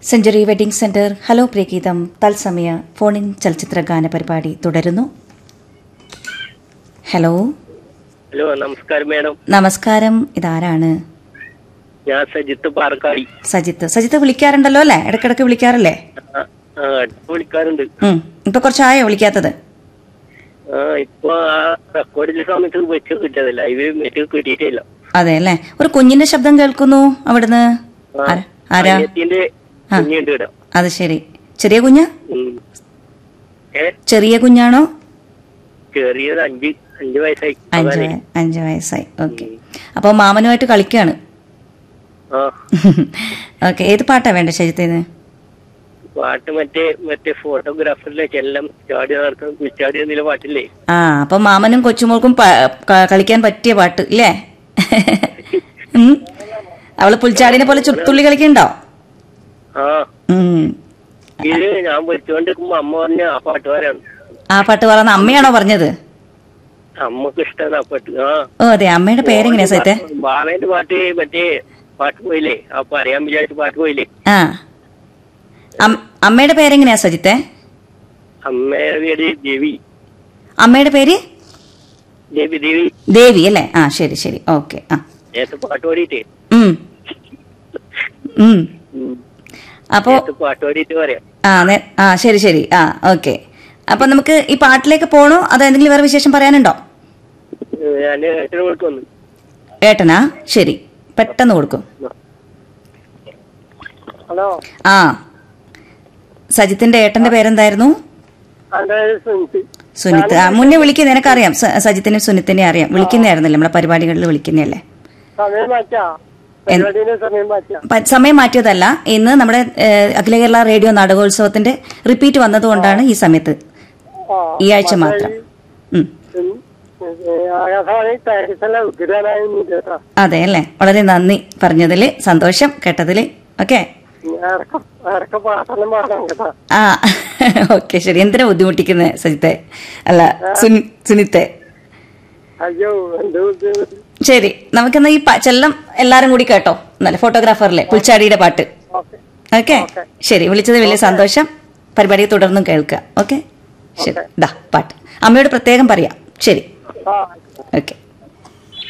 Century wedding centre hello പ്രിയഗീതം തത്സമയ ഫോണിൻ ചലച്ചിത്ര ഗാന പരിപാടി തുടരുന്നു ഹലോ ഹലോ നമസ്കാരം മേഡം നമസ്കാരം ഇതാരാണ് ഞാൻ സജിത്ത് പാറക്കാടി സജിത്ത് സജിത്ത് വിളിക്കാറുണ്ടല്ലോ അല്ലേ ഇടയ്ക്കിടയ്ക്ക് വിളിക്കാറില്ലേ ആ, ആ, അടുത്ത് വിളിക്കാറുണ്ട് ഉം. ഇപ്പൊ കുറച്ചായോ വിളിക്കാത്തത് ആ ഇപ്പൊ ആ റെക്കോർഡിന്റെ സമയത്ത് വെച്ച് കിട്ടിയതല്ല ഇത് വെച്ച് കിട്ടിയിട്ടില്ല അതെ അല്ലേ ഒരു കുഞ്ഞിന്റെ ശബ്ദം കേൾക്കുന്നു അവിടുന്ന് ആരാ- ആരാ അനിയത്തിന്റെ കുഞ്ഞുണ്ട് ഇവിടെ അത് ശരി ചെറിയ കുഞ്ഞാ ഉം. ഏ ചെറിയ കുഞ്ഞാണോ ചെറിയത് അഞ്ച് അഞ്ച് വയസ്സായി അഞ്ച് അതാണ്. വയ- അഞ്ച് വയസ്സായി ഓക്കെ അപ്പൊ മാമനുമായിട്ട് കളിക്കാണ് ആ ഓക്കെ ഏത് പാട്ടാ വേണ്ട ശരിത്തേന്ന് പാട്ട് മറ്റേ മറ്റേ ഫോട്ടോഗ്രാഫറിലെ ചെല്ലം ചാടി നടക്കുന്ന ചാടി എന്നുള്ള പാട്ടില്ലേ ആ അപ്പൊ മാമനും കൊച്ചുമോൾക്കും പ- ക- കളിക്കാൻ പറ്റിയ പാട്ട് ഇല്ലേ ഉം. അവള് പുൽച്ചാടിനെ പോലെ ചുത്തുള്ളി കളിക്കണ്ടോ ആ ഉം. ഇത് ഞാൻ വിളിച്ചുകൊണ്ടിരിക്കുമ്പോ അമ്മ പറഞ്ഞ ആ പാട്ട് വരാണ് ആ പാട്ട് പറയുന്ന അമ്മയാണോ പറഞ്ഞത് അമ്മക്ക് ഇഷ്ടമാണ് ആ പാട്ട് ആ ഓ അതെ അമ്മയുടെ പേരെങ്ങനെയാ സൈത്തെ ബാബേന്റെ പാട്ട് മറ്റേ പാട്ട് പോയില്ലേ ആ പറയാൻ വിചാരിച്ച പാട്ട് പോയില്ലേ ആ അം- അമ്മയുടെ പേരെങ്ങനെയാ സജിത്തെ അമ്മയുടെ പേര് ദേവി അമ്മയുടെ പേര് ദേവി ദേവി ദേവി അല്ലേ ആ ശരി ശരി ഓക്കെ ആ നേരത്തെ പാട്ട് പാടിയിട്ടേ ഉം. ഉം. ഉം. അപ്പോ നേരത്തെ പാട്ട് പാടിയിട്ട് പറയാം ആ നേ- ആ ശരി ശരി ആ ഓക്കെ അപ്പൊ നമുക്ക് ഈ പാട്ടിലേക്ക് പോണോ അതോ എന്തെങ്കിലും വേറെ വിശേഷം പറയാനുണ്ടോ ഞാൻ ഏട്ടനെ വിളിക്കുന്നു ഏട്ടനാ ശരി പെട്ടെന്ന് കൊടുക്കും ഹലോ ആ സജിത്തിന്റെ ഏട്ടന്റെ പേരെന്തായിരുന്നു സുനിത്ത് ആ മുന്നേ വിളിക്കുന്ന നിനക്കറിയാം സ- സജിത്തിനെ സുനിത്തിനെ അറിയാം വിളിക്കുന്നതായിരുന്നല്ലേ നമ്മളെ പരിപാടികളിൽ വിളിക്കുന്നതല്ലേ സമയം മാറ്റാ പരിപാടിയുടെ സമയം മാറ്റാ പ- സമയം മാറ്റിയതല്ല ഇന്ന് നമ്മുടെ ഏഹ്, അഖില കേരള റേഡിയോ നാടകോത്സവത്തിന്റെ റിപ്പീറ്റ് വന്നതുകൊണ്ടാണ് ഈ സമയത്ത് ഈ ആഴ്ച മാത്രം ഉം. ആകാശവാണി പാരീസല്ല ഉഗ്രനായിരുന്നു കേട്ടാ അതെ അല്ലേ വളരെ നന്ദി പറഞ്ഞതില് സന്തോഷം കേട്ടതില് ഓക്കെ ഇറക്കം ഇറക്കം പാട്ടെല്ലാം പാടാം കേട്ടാ ആ ഓക്കെ ശരി എന്തിനാ ബുദ്ധിമുട്ടിക്കുന്നത് സജിത്തെ അല്ല സുനി- സുനിത്തെ അയ്യോ എന്ത് ബുദ്ധിമുട്ട് ശരി നമുക്കെന്നാ ഈ പ- ചെല്ലം എല്ലാരും കൂടി കേട്ടോ എന്നല്ല ഫോട്ടോഗ്രാഫറിലെ പുൽച്ചാടിയുടെ പാട്ട് ഓക്കെ ഓക്കെ ശരി വിളിച്ചത് വലിയ സന്തോഷം പരിപാടി തുടർന്നും കേൾക്കുക ഓക്കെ ശരി ദാ പാട്ട് അമ്മയോട് പ്രത്യേകം പറയാം ശരി ആ ഓക്കെ